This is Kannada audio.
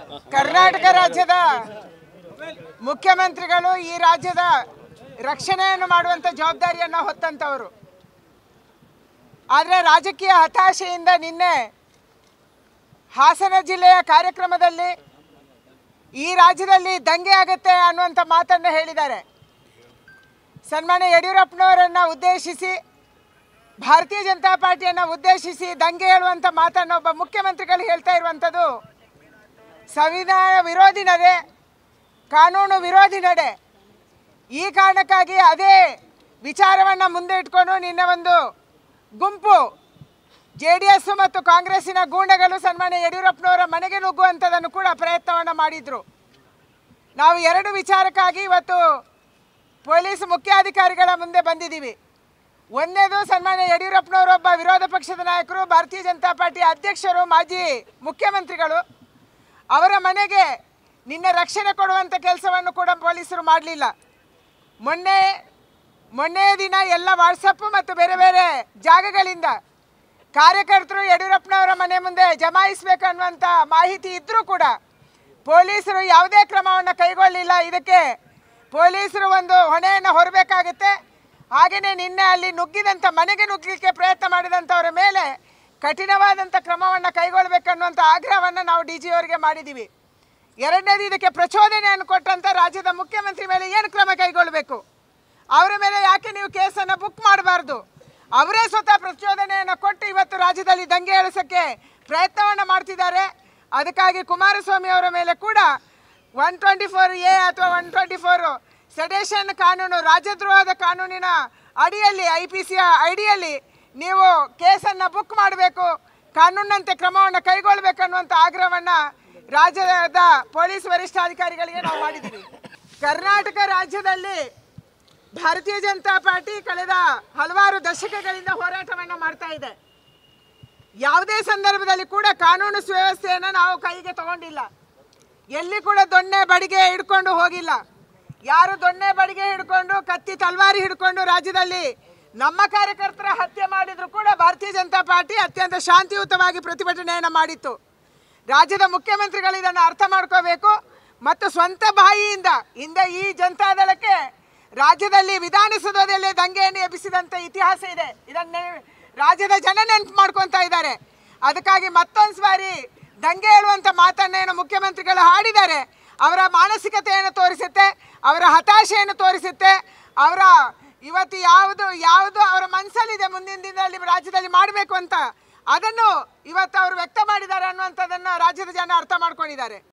ಕರ್ನಾಟಕ ರಾಜ್ಯದ ಮುಖ್ಯಮಂತ್ರಿಗಳು ಈ ರಾಜ್ಯದ ರಕ್ಷಣೆಯನ್ನು ಮಾಡುವಂತ ಜವಾಬ್ದಾರಿಯನ್ನ ಹೊತ್ತಂತವರು ಆದರೆ ರಾಜಕೀಯ ಹತಾಶೆಯಿಂದ ನಿನ್ನೆ ಹಾಸನ ಜಿಲ್ಲೆಯ ಕಾರ್ಯಕ್ರಮದಲ್ಲಿ ಈ ರಾಜ್ಯದಲ್ಲಿ ದಂಗೆ ಆಗುತ್ತೆ ಅನ್ನುವಂಥ ಮಾತನ್ನು ಹೇಳಿದ್ದಾರೆ ಸನ್ಮಾನ್ಯ ಯಡಿಯೂರಪ್ಪನವರನ್ನ ಉದ್ದೇಶಿಸಿ ಭಾರತೀಯ ಜನತಾ ಪಾರ್ಟಿಯನ್ನು ಉದ್ದೇಶಿಸಿ ದಂಗೆ ಹೇಳುವಂಥ ಮಾತನ್ನು ಒಬ್ಬ ಮುಖ್ಯಮಂತ್ರಿಗಳು ಹೇಳ್ತಾ ಇರುವಂಥದ್ದು ಸಂವಿಧಾನ ವಿರೋಧಿ ನಡೆ ಕಾನೂನು ವಿರೋಧಿ ನಡೆ ಈ ಕಾರಣಕ್ಕಾಗಿ ಅದೇ ವಿಚಾರವನ್ನು ಮುಂದೆ ಇಟ್ಕೊಂಡು ನಿನ್ನೆ ಒಂದು ಗುಂಪು ಜೆ ಡಿ ಎಸ್ ಮತ್ತು ಕಾಂಗ್ರೆಸ್ಸಿನ ಗೂಂಡಗಳು ಸನ್ಮಾನ್ಯ ಯಡಿಯೂರಪ್ಪನವರ ಮನೆಗೆ ನುಗ್ಗುವಂಥದ್ದನ್ನು ಕೂಡ ಪ್ರಯತ್ನವನ್ನು ಮಾಡಿದರು ನಾವು ಎರಡು ವಿಚಾರಕ್ಕಾಗಿ ಇವತ್ತು ಪೊಲೀಸ್ ಮುಖ್ಯಾಧಿಕಾರಿಗಳ ಮುಂದೆ ಬಂದಿದ್ದೀವಿ ಒಂದನೇದು ಸನ್ಮಾನ್ಯ ಯಡಿಯೂರಪ್ಪನವರೊಬ್ಬ ವಿರೋಧ ಪಕ್ಷದ ನಾಯಕರು ಭಾರತೀಯ ಜನತಾ ಪಾರ್ಟಿ ಅಧ್ಯಕ್ಷರು ಮಾಜಿ ಮುಖ್ಯಮಂತ್ರಿಗಳು ಅವರ ಮನೆಗೆ ನಿನ್ನೆ ರಕ್ಷಣೆ ಕೊಡುವಂಥ ಕೆಲಸವನ್ನು ಕೂಡ ಪೊಲೀಸರು ಮಾಡಲಿಲ್ಲ ಮೊನ್ನೆ ಮೊನ್ನೆ ದಿನ ಎಲ್ಲ ವಾಟ್ಸಪ್ಪು ಮತ್ತು ಬೇರೆ ಬೇರೆ ಜಾಗಗಳಿಂದ ಕಾರ್ಯಕರ್ತರು ಯಡಿಯೂರಪ್ಪನವರ ಮನೆ ಮುಂದೆ ಜಮಾಯಿಸಬೇಕು ಅನ್ನುವಂಥ ಮಾಹಿತಿ ಇದ್ದರೂ ಕೂಡ ಪೊಲೀಸರು ಯಾವುದೇ ಕ್ರಮವನ್ನು ಕೈಗೊಳ್ಳಿಲ್ಲ ಇದಕ್ಕೆ ಪೊಲೀಸರು ಒಂದು ಹೊಣೆಯನ್ನು ಹೊರಬೇಕಾಗುತ್ತೆ ಹಾಗೆಯೇ ನಿನ್ನೆ ಅಲ್ಲಿ ನುಗ್ಗಿದಂಥ ಮನೆಗೆ ನುಗ್ಗಲಿಕ್ಕೆ ಪ್ರಯತ್ನ ಮಾಡಿದಂಥವರ ಮೇಲೆ ಕಠಿಣವಾದಂಥ ಕ್ರಮವನ್ನು ಕೈಗೊಳ್ಳಬೇಕನ್ನುವಂಥ ಆಗ್ರಹವನ್ನು ನಾವು ಡಿ ಜಿ ಅವರಿಗೆ ಮಾಡಿದ್ದೀವಿ ಎರಡನೇದು ಇದಕ್ಕೆ ಪ್ರಚೋದನೆಯನ್ನು ಕೊಟ್ಟಂಥ ರಾಜ್ಯದ ಮುಖ್ಯಮಂತ್ರಿ ಮೇಲೆ ಏನು ಕ್ರಮ ಕೈಗೊಳ್ಳಬೇಕು ಅವರ ಮೇಲೆ ಯಾಕೆ ನೀವು ಕೇಸನ್ನು ಬುಕ್ ಮಾಡಬಾರ್ದು ಅವರೇ ಸ್ವತಃ ಪ್ರಚೋದನೆಯನ್ನು ಕೊಟ್ಟು ಇವತ್ತು ರಾಜ್ಯದಲ್ಲಿ ದಂಗೆ ಏಳಿಸೋಕ್ಕೆ ಪ್ರಯತ್ನವನ್ನು ಮಾಡ್ತಿದ್ದಾರೆ ಅದಕ್ಕಾಗಿ ಕುಮಾರಸ್ವಾಮಿ ಅವರ ಮೇಲೆ ಕೂಡ ಒನ್ ಟ್ವೆಂಟಿ ಫೋರ್ ಎ ಅಥವಾ ಒನ್ ಟ್ವೆಂಟಿ ಫೋರ್ ಸೆಡೇಷನ್ ಕಾನೂನು ರಾಜದ್ರೋಹದ ಕಾನೂನಿನ ಅಡಿಯಲ್ಲಿ ಐ ಪಿ ಸಿಯ ಅಡಿಯಲ್ಲಿ ನೀವು ಕೇಸನ್ನು ಬುಕ್ ಮಾಡಬೇಕು ಕಾನೂನಂತೆ ಕ್ರಮವನ್ನು ಕೈಗೊಳ್ಳಬೇಕನ್ನುವಂಥ ಆಗ್ರಹವನ್ನು ರಾಜ್ಯದ ಪೊಲೀಸ್ ವರಿಷ್ಠಾಧಿಕಾರಿಗಳಿಗೆ ನಾವು ಮಾಡಿದ್ದೀವಿ ಕರ್ನಾಟಕ ರಾಜ್ಯದಲ್ಲಿ ಭಾರತೀಯ ಜನತಾ ಪಾರ್ಟಿ ಕಳೆದ ಹಲವಾರು ದಶಕಗಳಿಂದ ಹೋರಾಟವನ್ನು ಮಾಡ್ತಾ ಇದೆ ಯಾವುದೇ ಸಂದರ್ಭದಲ್ಲಿ ಕೂಡ ಕಾನೂನು ಸುವ್ಯವಸ್ಥೆಯನ್ನು ನಾವು ಕೈಗೆ ತಗೊಂಡಿಲ್ಲ ಎಲ್ಲಿ ಕೂಡ ದೊಣ್ಣೆ ಬಡಿಗೆ ಹಿಡ್ಕೊಂಡು ಹೋಗಿಲ್ಲ ಯಾರು ದೊಣ್ಣೆ ಬಡಿಗೆ ಹಿಡ್ಕೊಂಡು ಕತ್ತಿ ತಲ್ವಾರಿ ಹಿಡ್ಕೊಂಡು ರಾಜ್ಯದಲ್ಲಿ ನಮ್ಮ ಕಾರ್ಯಕರ್ತರ ಹತ್ಯೆ ಮಾಡಿದ್ರು ಕೂಡ ಭಾರತೀಯ ಜನತಾ ಪಾರ್ಟಿ ಅತ್ಯಂತ ಶಾಂತಿಯುತವಾಗಿ ಪ್ರತಿಭಟನೆಯನ್ನು ಮಾಡಿತ್ತು ರಾಜ್ಯದ ಮುಖ್ಯಮಂತ್ರಿಗಳು ಇದನ್ನು ಅರ್ಥ ಮಾಡ್ಕೋಬೇಕು ಮತ್ತು ಸ್ವಂತ ಬಾಯಿಯಿಂದ ಹಿಂದೆ ಈ ಜನತಾದಳಕ್ಕೆ ರಾಜ್ಯದಲ್ಲಿ ವಿಧಾನಸೌಧದಲ್ಲಿ ದಂಗೆಯನ್ನು ಎಬ್ಬಿಸಿದಂಥ ಇತಿಹಾಸ ಇದೆ ಇದನ್ನೇ ರಾಜ್ಯದ ಜನ ನೆನಪು ಮಾಡ್ಕೊತಾ ಇದ್ದಾರೆ ಅದಕ್ಕಾಗಿ ಮತ್ತೊಂದು ಬಾರಿ ದಂಗೆ ಹೇಳುವಂಥ ಮಾತನ್ನೇನು ಮುಖ್ಯಮಂತ್ರಿಗಳು ಹಾಡಿದ್ದಾರೆ ಅವರ ಮಾನಸಿಕತೆಯನ್ನು ತೋರಿಸುತ್ತೆ ಅವರ ಹತಾಶೆಯನ್ನು ತೋರಿಸುತ್ತೆ ಅವರ ಇವತ್ತು ಯಾವುದು ಯಾವುದು ಅವರ ಮನಸ್ಸಲ್ಲಿದೆ ಮುಂದಿನ ದಿನದಲ್ಲಿ ರಾಜ್ಯದಲ್ಲಿ ಮಾಡಬೇಕು ಅಂತ ಅದನ್ನು ಇವತ್ತು ಅವರು ವ್ಯಕ್ತ ಮಾಡಿದ್ದಾರೆ ಅನ್ನುವಂಥದ್ದನ್ನು ರಾಜ್ಯದ ಜನ ಅರ್ಥ ಮಾಡ್ಕೊಂಡಿದ್ದಾರೆ